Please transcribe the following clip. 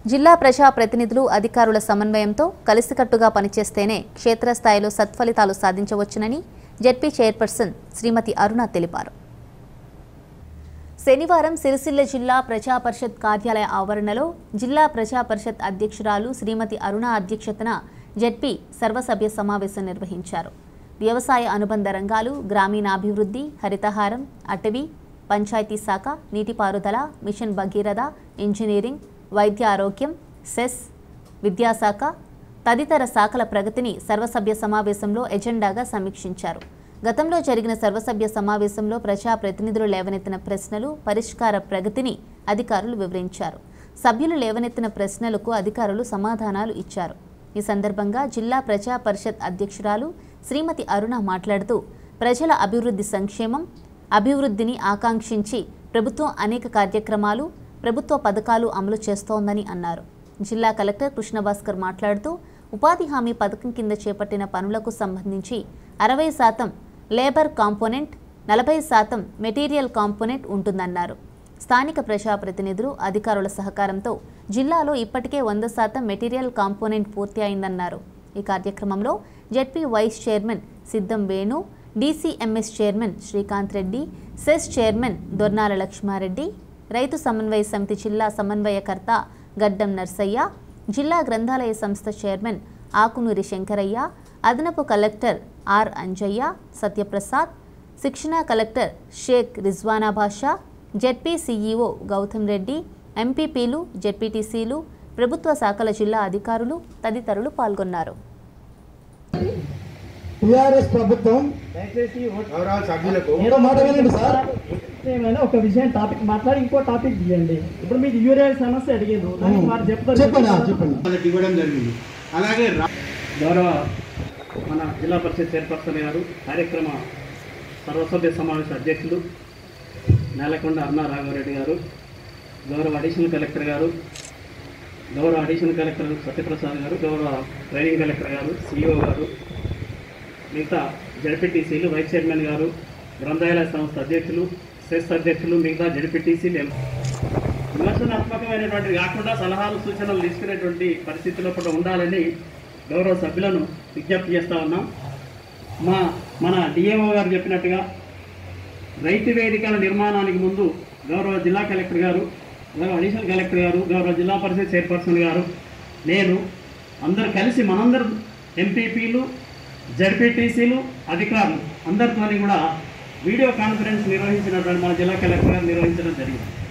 జిల్లా ప్రజా ప్రతినిధులు అధికారుల సమన్వయంతో కలిసికట్టుగా పనిచేస్తేనే క్షేత్రస్థాయిలో సత్ఫలితాలు సాధించవచ్చునని జెడ్పీ చైర్పర్సన్ శ్రీమతి అరుణ తెలిపారు శనివారం సిరిసిల్ల జిల్లా ప్రజా పరిషత్ కార్యాలయ ఆవరణలో జిల్లా ప్రజా పరిషత్ అధ్యక్షురాలు శ్రీమతి అరుణ అధ్యక్షతన జెడ్పీ సర్వసభ్య సమావేశం నిర్వహించారు వ్యవసాయ అనుబంధ రంగాలు గ్రామీణాభివృద్ధి హరితహారం అటవీ పంచాయతీ శాఖ నీటిపారుదల మిషన్ భగీరథ ఇంజనీరింగ్ వైద్య ఆరోగ్యం సెస్ విద్యాశాఖ తదితర శాఖల ప్రగతిని సర్వసభ్య సమావేశంలో ఎజెండాగా సమీక్షించారు గతంలో జరిగిన సర్వసభ్య సమావేశంలో ప్రజా ప్రతినిధులు లేవనెత్తిన ప్రశ్నలు పరిష్కార ప్రగతిని అధికారులు వివరించారు సభ్యులు లేవనెత్తిన ప్రశ్నలకు అధికారులు సమాధానాలు ఇచ్చారు ఈ సందర్భంగా జిల్లా ప్రజా పరిషత్ అధ్యక్షురాలు శ్రీమతి అరుణ మాట్లాడుతూ ప్రజల అభివృద్ధి సంక్షేమం అభివృద్ధిని ఆకాంక్షించి ప్రభుత్వం అనేక కార్యక్రమాలు ప్రభుత్వ పథకాలు అమలు చేస్తోందని అన్నారు జిల్లా కలెక్టర్ కృష్ణభాస్కర్ మాట్లాడుతూ ఉపాధి హామీ పథకం కింద చేపట్టిన పనులకు సంబంధించి అరవై శాతం లేబర్ కాంపోనెంట్ నలభై శాతం మెటీరియల్ కాంపోనెంట్ ఉంటుందన్నారు స్థానిక ప్రజాప్రతినిధులు అధికారుల సహకారంతో జిల్లాలో ఇప్పటికే వంద శాతం మెటీరియల్ కాంపోనెంట్ పూర్తి అయిందన్నారు ఈ కార్యక్రమంలో ZP vice chairman Siddham Venu DCMS chairman Srikanth Reddy cess chairman Dornala Lakshmareddy రైతు సమన్వయ సమితి జిల్లా సమన్వయకర్త గడ్డం నర్సయ్య జిల్లా గ్రంథాలయ సంస్థ చైర్మన్ ఆకునూరి శంకరయ్య అదనపు కలెక్టర్ ఆర్ అంజయ్య సత్యప్రసాద్ శిక్షణా collector Sheikh Rizwana Basha ZP CEO Gautam Reddy ఎంపీపీలు జెడ్పీటీసీలు ప్రభుత్వ శాఖల జిల్లా అధికారులు తదితరులు పాల్గొన్నారు టిఆర్ఎస్ ప్రభుత్వం దయచేసి ఓట్ గౌరవ సభ్యులకు ఏదో మాట వినండి సార్ ఏమైనా ఒక విషయం టాపిక్ మాట్లాడి ఇంకో టాపిక్ తీయండి ఇప్పుడు మీకు యూరియా సమస్య అడిగారు దానికి వారు చెప్తారు చెప్పండి ఆ, చెప్పండి మనకి ఇవ్వడం జరిగింది అలాగే రా- గౌరవ మన జిల్లా పరిషత్ చైర్పర్సన్ గారు కార్యక్రమ సర్వసభ్య సమావేశ అధ్యక్షులు నేలకొండ అరుణ రాఘవరెడ్డి గారు గౌరవ అడిషనల్ కలెక్టర్ గారు గౌరవ అడిషనల్ కలెక్టర్ సత్యప్రసాద్ గారు గౌరవ ట్రైనింగ్ కలెక్టర్ గారు సిఇఓ గారు మిగతా జడ్పీటీసీలు వైస్ చైర్మన్ గారు గ్రంథాలయ సంస్థ అధ్యక్షులు సెస్ అధ్యక్షులు మిగతా జడ్పీటీసీలు విమర్శనాత్మకమైనటువంటి కాకుండా సలహాలు సూచనలు తీసుకునేటువంటి పరిస్థితిలో కూడా ఉండాలని గౌరవ సభ్యులను విజ్ఞప్తి చేస్తా ఉన్నాం మా మన డిఏఓ గారు చెప్పినట్టుగా రైతు వేదికల నిర్మాణానికి ముందు గౌరవ జిల్లా కలెక్టర్ గారు గౌరవ అడిషనల్ కలెక్టర్ గారు గౌరవ జిల్లా పరిషత్ చైర్పర్సన్ గారు నేను అందరు కలిసి మనందరం ఎంపీపీలు జడ్పీటీసీలు అధికారులు అందరితోని కూడా వీడియో కాన్ఫరెన్స్ నిర్వహించినటువంటి మన జిల్లా కలెక్టర్ గారు నిర్వహించడం జరిగింది